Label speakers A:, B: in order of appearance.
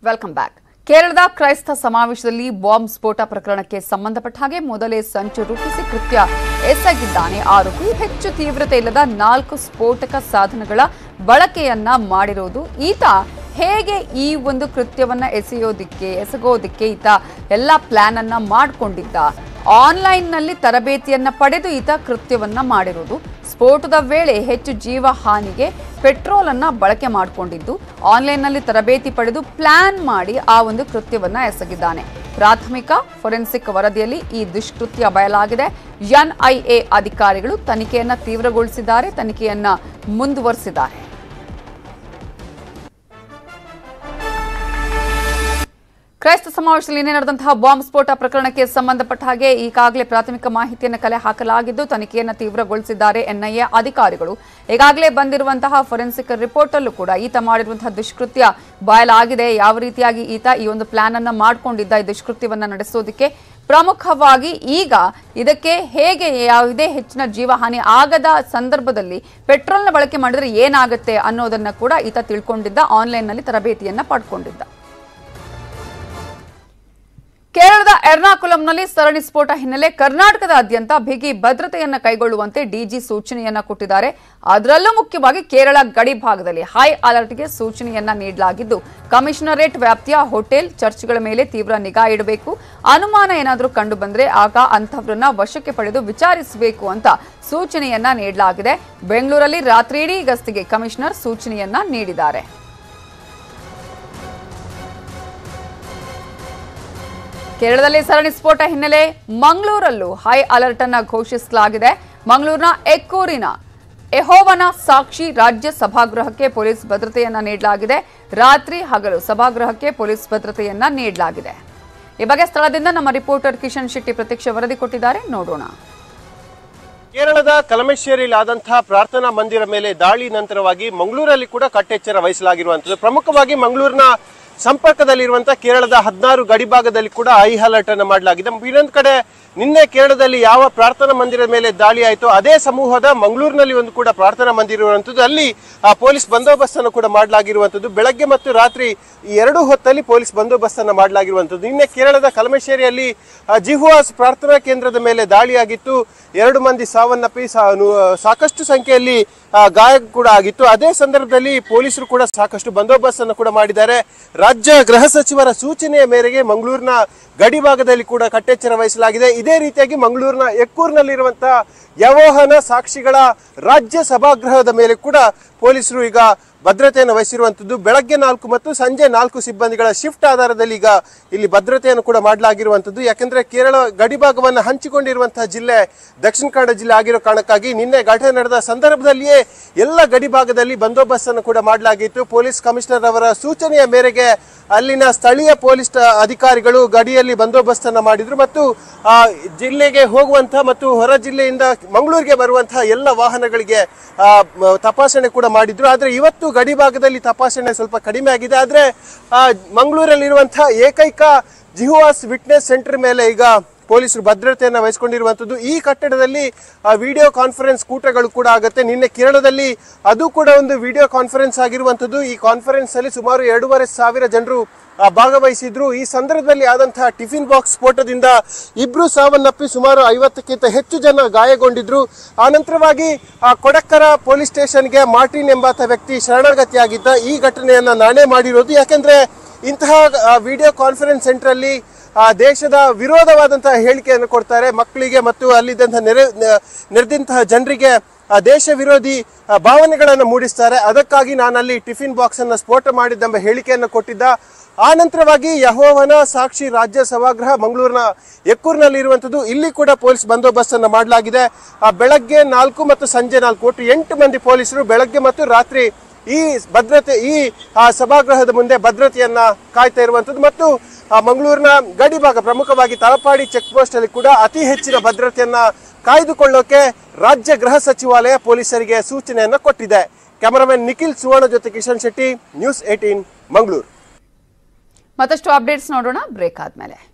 A: welcome back ಕೇರಳದ ಕ್ರೈಸ್ತ ಸಮಾವೇಶದಲ್ಲಿ ಬಾಂಬ್ ಸ್ಫೋಟ ಪ್ರಕರಣಕ್ಕೆ ಸಂಬಂಧಪಟ್ಟ ಹಾಗೆ ಮೊದಲೇ ಸಂಚು ರೂಪಿಸಿ ಕೃತ್ಯ ಎಸಗಿದ್ದಾನೆ ಆರೋಪಿ ಹೆಚ್ಚು ತೀವ್ರತೆ ಇಲ್ಲದ ನಾಲ್ಕು ಸ್ಫೋಟಕ ಸಾಧನಗಳ ಬಳಕೆಯನ್ನ ಮಾಡಿರುವುದು ಈತ ಹೇಗೆ ಈ ಒಂದು ಕೃತ್ಯವನ್ನ ಎಸೆಯೋದಿಕ್ಕೆ ಎಸಗೋದಿಕ್ಕೆ ಈತ ಎಲ್ಲ ಪ್ಲಾನ್ ಅನ್ನ ಮಾಡಿಕೊಂಡಿದ್ದ ಆನ್ಲೈನ್ನಲ್ಲಿ ತರಬೇತಿಯನ್ನ ಪಡೆದು ಈತ ಕೃತ್ಯವನ್ನ ಮಾಡಿರುವುದು ಸ್ಫೋಟದ ವೇಳೆ ಹೆಚ್ಚು ಜೀವ ಹಾನಿಗೆ ಪೆಟ್ರೋಲ್ ಅನ್ನ ಬಳಕೆ ಮಾಡಿಕೊಂಡಿದ್ದು ಆನ್ಲೈನ್ನಲ್ಲಿ ತರಬೇತಿ ಪಡೆದು ಪ್ಲಾನ್ ಮಾಡಿ ಆ ಒಂದು ಕೃತ್ಯವನ್ನ ಎಸಗಿದ್ದಾನೆ ಪ್ರಾಥಮಿಕ ಫೊರೆನ್ಸಿಕ್ ವರದಿಯಲ್ಲಿ ಈ ದುಷ್ಕೃತ್ಯ ಬಯಲಾಗಿದೆ ಎನ್ಐಎ ಅಧಿಕಾರಿಗಳು ತನಿಖೆಯನ್ನ ತೀವ್ರಗೊಳಿಸಿದ್ದಾರೆ ತನಿಖೆಯನ್ನ ಮುಂದುವರೆಸಿದ್ದಾರೆ ಕ್ರೈಸ್ತ ಸಮಾವೇಶದಲ್ಲಿ ನಿನ್ನೆ ನಡೆದಂತಹ ಬಾಂಬ್ ಸ್ಫೋಟ ಪ್ರಕರಣಕ್ಕೆ ಸಂಬಂಧಪಟ್ಟ ಹಾಗೆ ಈಗಾಗಲೇ ಪ್ರಾಥಮಿಕ ಮಾಹಿತಿಯನ್ನು ಕಲೆ ಹಾಕಲಾಗಿದ್ದು ತನಿಖೆಯನ್ನು ತೀವ್ರಗೊಳಿಸಿದ್ದಾರೆ ಎನ್ಐಎ ಅಧಿಕಾರಿಗಳು ಈಗಾಗಲೇ ಬಂದಿರುವಂತಹ ಫೊರೆನ್ಸಿಕ್ ರಿಪೋರ್ಟ್ ಅಲ್ಲೂ ಕೂಡ ಈತ ಮಾಡಿರುವಂತಹ ದುಷ್ಕೃತ್ಯ ಬಯಲಾಗಿದೆ ಯಾವ ರೀತಿಯಾಗಿ ಈತ ಈ ಒಂದು ಪ್ಲಾನ್ ಅನ್ನ ಮಾಡಿಕೊಂಡಿದ್ದ ಈ ದುಷ್ಕೃತ್ಯವನ್ನ ನಡೆಸೋದಕ್ಕೆ ಪ್ರಮುಖವಾಗಿ ಈಗ ಇದಕ್ಕೆ ಹೇಗೆ ಯಾವುದೇ ಹೆಚ್ಚಿನ ಜೀವಹಾನಿ ಆಗದ ಸಂದರ್ಭದಲ್ಲಿ ಪೆಟ್ರೋಲ್ನ ಬಳಕೆ ಮಾಡಿದ್ರೆ ಏನಾಗುತ್ತೆ ಅನ್ನೋದನ್ನ ಕೂಡ ಈತ ತಿಳ್ಕೊಂಡಿದ್ದ ಆನ್ಲೈನ್ನಲ್ಲಿ ತರಬೇತಿಯನ್ನ ಪಡ್ಕೊಂಡಿದ್ದ ಕೇರಳದ ಎರ್ನಾಕುಲಂನಲ್ಲಿ ಸರಣಿ ಸ್ಫೋಟ ಹಿನ್ನೆಲೆ ಕರ್ನಾಟಕದಾದ್ಯಂತ ಬಿಗಿ ಭದ್ರತೆಯನ್ನ ಕೈಗೊಳ್ಳುವಂತೆ ಡಿಜಿ ಸೂಚನೆಯನ್ನ ಕೊಟ್ಟಿದ್ದಾರೆ ಅದರಲ್ಲೂ ಮುಖ್ಯವಾಗಿ ಕೇರಳ ಗಡಿ ಭಾಗದಲ್ಲಿ ಹೈ ಅಲರ್ಟ್ಗೆ ಸೂಚನೆಯನ್ನ ನೀಡಲಾಗಿದ್ದು ಕಮಿಷನರೇಟ್ ವ್ಯಾಪ್ತಿಯ ಹೋಟೆಲ್ ಚರ್ಚ್ಗಳ ಮೇಲೆ ತೀವ್ರ ನಿಗಾ ಇಡಬೇಕು ಅನುಮಾನ ಏನಾದರೂ ಕಂಡು ಬಂದ್ರೆ ಆಗ ಅಂತಹವರನ್ನ ವಶಕ್ಕೆ ಪಡೆದು ವಿಚಾರಿಸಬೇಕು ಅಂತ ಸೂಚನೆಯನ್ನ ನೀಡಲಾಗಿದೆ ಬೆಂಗಳೂರಲ್ಲಿ ರಾತ್ರಿಯಿಡೀ ಗಸ್ತಿಗೆ ಕಮಿಷನರ್ ಸೂಚನೆಯನ್ನ ನೀಡಿದ್ದಾರೆ ಕೇರಳದಲ್ಲಿ ಸರಣಿ ಸ್ಫೋಟ ಹಿನ್ನೆಲೆ ಮಂಗಳೂರಲ್ಲೂ ಹೈ ಅಲರ್ಟ್ ಅನ್ನ ಘೋಷಿಸಲಾಗಿದೆ ಮಂಗಳೂರಿನ ಎಕ್ಕೂರಿನ ಎಹೋವನ ಸಾಕ್ಷಿ ರಾಜ್ಯ ಸಭಾಗೃಹಕ್ಕೆ ಪೊಲೀಸ್ ಭದ್ರತೆಯನ್ನ ನೀಡಲಾಗಿದೆ ರಾತ್ರಿ ಹಗಲು ಸಭಾಗೃಹಕ್ಕೆ ಪೊಲೀಸ್ ಭದ್ರತೆಯನ್ನ ನೀಡಲಾಗಿದೆ ಈ ಬಗ್ಗೆ ಸ್ಥಳದಿಂದ ನಮ್ಮ ರಿಪೋರ್ಟರ್ ಕಿಶನ್ ಶೆಟ್ಟಿ ಪ್ರತ್ಯಕ್ಷ ವರದಿ ಕೊಟ್ಟಿದ್ದಾರೆ ನೋಡೋಣ
B: ಕೇರಳದ ಕಲಮೇಶ್ವರಿಯಲ್ಲಿ ಆದಂತಹ ಪ್ರಾರ್ಥನಾ ಮಂದಿರ ಮೇಲೆ ದಾಳಿ ನಂತರವಾಗಿ ಮಂಗಳೂರಲ್ಲಿ ಕೂಡ ಕಟ್ಟೆಚ್ಚರ ವಹಿಸಲಾಗಿರುವಂತದ್ದು ಪ್ರಮುಖವಾಗಿ ಮಂಗಳೂರಿನ ಸಂಪರ್ಕದಲ್ಲಿರುವಂತಹ ಕೇರಳದ ಹದಿನಾರು ಗಡಿಭಾಗದಲ್ಲಿ ಕೂಡ ಐ ಅಲರ್ಟ್ ಅನ್ನು ಮಾಡಲಾಗಿದೆ ಇನ್ನೊಂದು ಕಡೆ ನಿನ್ನೆ ಕೇರಳದಲ್ಲಿ ಯಾವ ಪ್ರಾರ್ಥನಾ ಮಂದಿರದ ಮೇಲೆ ದಾಳಿ ಆಯಿತು ಅದೇ ಸಮೂಹದ ಮಂಗಳೂರಿನಲ್ಲಿ ಒಂದು ಕೂಡ ಪ್ರಾರ್ಥನಾ ಮಂದಿರ ಇರುವಂತದ್ದು ಅಲ್ಲಿ ಆ ಪೊಲೀಸ್ ಬಂದೋಬಸ್ತ್ ಅನ್ನು ಕೂಡ ಮಾಡಲಾಗಿರುವಂತದ್ದು ಬೆಳಗ್ಗೆ ಮತ್ತು ರಾತ್ರಿ ಈ ಎರಡು ಹೊತ್ತಲ್ಲಿ ಪೊಲೀಸ್ ಬಂದೋಬಸ್ತ್ ಅನ್ನು ಮಾಡಲಾಗಿರುವಂತದ್ದು ನಿನ್ನೆ ಕೇರಳದ ಕಲಮೇಶ್ವರಿಯಲ್ಲಿ ಆ, ಜಿಹುವಾಸ್ ಪ್ರಾರ್ಥನಾ ಕೇಂದ್ರದ ಮೇಲೆ ದಾಳಿಯಾಗಿತ್ತು ಎರಡು ಮಂದಿ ಸಾವನ್ನಪ್ಪಿ ಸಾ- ನು- ಸಾಕಷ್ಟು ಸಂಖ್ಯೆಯಲ್ಲಿ ಆ, ಗಾಯ ಕೂಡ ಆಗಿತ್ತು ಅದೇ ಸಂದರ್ಭದಲ್ಲಿ ಪೊಲೀಸರು ಕೂಡ ಸಾಕಷ್ಟು ಬಂದೋಬಸ್ತ್ ಅನ್ನು ಕೂಡ ಮಾಡಿದ್ದಾರೆ ರಾಜ್ಯ ಗೃಹ ಸಚಿವರ ಸೂಚನೆಯ ಮೇರೆಗೆ ಮಂಗಳೂರಿನ ಗಡಿ ಭಾಗದಲ್ಲಿ ಕೂಡ ಕಟ್ಟೆಚ್ಚರ ವಹಿಸಲಾಗಿದೆ ಇದೇ ರೀತಿಯಾಗಿ ಮಂಗಳೂರಿನ ಎಕ್ಕೂರಿನಲ್ಲಿರುವಂತಹ ಯವೋಹನ ಸಾಕ್ಷಿಗಳ ರಾಜ್ಯ ಸಭಾಗೃಹದ ಮೇಲೆ ಕೂಡ ಪೊಲೀಸರು ಈಗ ಭದ್ರತೆಯನ್ನು ವಹಿಸಿರುವಂತದ್ದು ಬೆಳಗ್ಗೆ ನಾಲ್ಕು ಮತ್ತು ಸಂಜೆ ನಾಲ್ಕು ಸಿಬ್ಬಂದಿಗಳ ಶಿಫ್ಟ್ ಆಧಾರದಲ್ಲಿ ಈಗ ಇಲ್ಲಿ ಭದ್ರತೆಯನ್ನು ಕೂಡ ಮಾಡಲಾಗಿರುವಂತದ್ದು ಯಾಕಂದ್ರೆ ಕೇರಳ ಗಡಿಭಾಗವನ್ನು ಹಂಚಿಕೊಂಡಿರುವಂತಹ ಜಿಲ್ಲೆ ದಕ್ಷಿಣ ಕನ್ನಡ ಜಿಲ್ಲೆ ಆಗಿರೋ ಕಾರಣಕ್ಕಾಗಿ ನಿನ್ನೆ ಘಟನೆ ನಡೆದ ಸಂದರ್ಭದಲ್ಲಿಯೇ ಎಲ್ಲ ಗಡಿಭಾಗದಲ್ಲಿ ಬಂದೋಬಸ್ತ್ ಅನ್ನು ಕೂಡ ಮಾಡಲಾಗಿತ್ತು ಪೊಲೀಸ್ ಕಮಿಷನರ್ ಅವರ ಸೂಚನೆಯ ಮೇರೆಗೆ ಅಲ್ಲಿನ ಸ್ಥಳೀಯ ಪೊಲೀಸ್ ಟ- ಅಧಿಕಾರಿಗಳು ಗಡಿಯಲ್ಲಿ ಬಂದೋಬಸ್ತ್ ಅನ್ನ ಮಾಡಿದ್ರು ಮತ್ತು ಆ ಜಿಲ್ಲೆಗೆ ಹೋಗುವಂತಹ ಮತ್ತು ಹೊರ ಜಿಲ್ಲೆಯಿಂದ ಮಂಗಳೂರಿಗೆ ಬರುವಂತಹ ಎಲ್ಲ ವಾಹನಗಳಿಗೆ ಆ, ಮ- ತಪಾಸಣೆ ಕೂಡ ಮಾಡಿದ್ರು ಆದ್ರೆ ಇವತ್ತು ಗಡಿ ಭಾಗದಲ್ಲಿ ತಪಾಸಣೆ ಸ್ವಲ್ಪ ಕಡಿಮೆ ಆಗಿದೆ ಆದ್ರೆ ಆ, ಮಂಗಳೂರಲ್ಲಿರುವಂತಹ ಏಕೈಕ ಜಿಹುವಾಸ್ ವಿಟ್ನೆಸ್ ಸೆಂಟರ್ ಮೇಲೆ ಈಗ ಪೊಲೀಸರು ಭದ್ರತೆಯನ್ನು ವಹಿಸಿಕೊಂಡಿರುವಂತದ್ದು ಈ ಕಟ್ಟಡದಲ್ಲಿ ವಿಡಿಯೋ ಕಾನ್ಫರೆನ್ಸ್ ಕೂಟಗಳು ಕೂಡ ಆಗುತ್ತೆ ನಿನ್ನೆ ಕೇರಳದಲ್ಲಿ ಅದು ಕೂಡ ಒಂದು ವಿಡಿಯೋ ಕಾನ್ಫರೆನ್ಸ್ ಆಗಿರುವಂತದ್ದು ಈ ಕಾನ್ಫರೆನ್ಸ್ ಅಲ್ಲಿ ಸುಮಾರು ಎರಡೂವರೆ ಸಾವಿರ ಜನರು ಆ, ಭಾಗವಹಿಸಿದ್ರು ಈ ಸಂದರ್ಭದಲ್ಲಿ ಆದಂತಹ ಟಿಫಿನ್ ಬಾಕ್ಸ್ ಸ್ಫೋಟದಿಂದ ಇಬ್ರು ಸಾವನ್ನಪ್ಪಿ ಸುಮಾರು ಐವತ್ತಕ್ಕಿಂತ ಹೆಚ್ಚು ಜನ ಗಾಯಗೊಂಡಿದ್ರು ಆನಂತರವಾಗಿ ಆ ಕೊಡಕ್ಕರ ಪೊಲೀಸ್ ಸ್ಟೇಷನ್ಗೆ ಮಾರ್ಟಿನ್ ಎಂಬಾತ ವ್ಯಕ್ತಿ ಶರಣಾಗತಿಯಾಗಿದ್ದ ಈ ಘಟನೆಯನ್ನ ನಾನೇ ಮಾಡಿರೋದು ಯಾಕಂದ್ರೆ ಇಂತಹ ವಿಡಿಯೋ ಕಾನ್ಫರೆನ್ಸ್ ಸೆಂಟರ್ ಅಲ್ಲಿ ಆ ದೇಶದ ವಿರೋಧವಾದಂತಹ ಹೇಳಿಕೆಯನ್ನು ಕೊಡ್ತಾರೆ ಮಕ್ಕಳಿಗೆ ಮತ್ತು ಅಲ್ಲಿದ್ದಂತಹ ನೆರೆ ನ- ನೆರೆದಂತಹ ಜನರಿಗೆ ಆ ದೇಶ ವಿರೋಧಿ ಆ, ಭಾವನೆಗಳನ್ನು ಮೂಡಿಸ್ತಾರೆ ಅದಕ್ಕಾಗಿ ನಾನು ಅಲ್ಲಿ ಟಿಫಿನ್ ಬಾಕ್ಸ್ ಅನ್ನ ಸ್ಫೋಟ ಮಾಡಿದ್ದೆಂಬ ಹೇಳಿಕೆಯನ್ನು ಕೊಟ್ಟಿದ್ದ ಆ ನಂತರವಾಗಿ ಯಹೋವನ ಸಾಕ್ಷಿ ರಾಜ್ಯ ಸಭಾಗೃಹ ಮಂಗಳೂರಿನ ಎಕ್ಕೂರಿನಲ್ಲಿ ಇರುವಂತದ್ದು ಇಲ್ಲಿ ಕೂಡ ಪೊಲೀಸ್ ಬಂದೋಬಸ್ತ್ ಅನ್ನು ಮಾಡಲಾಗಿದೆ ಆ ಬೆಳಗ್ಗೆ ನಾಲ್ಕು ಮತ್ತು ಸಂಜೆ ನಾಲ್ಕು ಒಟ್ಟು ಎಂಟು ಮಂದಿ ಪೊಲೀಸರು ಬೆಳಗ್ಗೆ ಮತ್ತು ರಾತ್ರಿ ಈ ಭದ್ರತೆ ಈ ಆ ಸಭಾಗೃಹದ ಮುಂದೆ ಭದ್ರತೆಯನ್ನ ಕಾಯ್ತಾ ಇರುವಂತದ್ದು ಮತ್ತು ಆ ಮಂಗಳೂರಿನ ಗಡಿ ಭಾಗ ಪ್ರಮುಖವಾಗಿ ತಲಪಾಡಿ ಚೆಕ್ ಪೋಸ್ಟ್ ಅಲ್ಲಿ ಕೂಡ ಅತಿ ಹೆಚ್ಚಿನ ಭದ್ರತೆಯನ್ನ ಕಾಯ್ದುಕೊಳ್ಳೋಕೆ ರಾಜ್ಯ ಗೃಹ ಸಚಿವಾಲಯ ಪೊಲೀಸರಿಗೆ ಸೂಚನೆಯನ್ನ ಕೊಟ್ಟಿದೆ ಕ್ಯಾಮರಾಮನ್ ನಿಖಿಲ್ ಸುವರ್ಣ ಜೊತೆ ಕಿಶನ್ ಶೆಟ್ಟಿ ನ್ಯೂಸ್ ಏಟೀನ್ ಮಂಗಳೂರು
A: ಮತ್ತಷ್ಟು ಅಪ್ಡೇಟ್ಸ್ ನೋಡೋಣ ಬ್ರೇಕ್ ಆದ್ಮೇಲೆ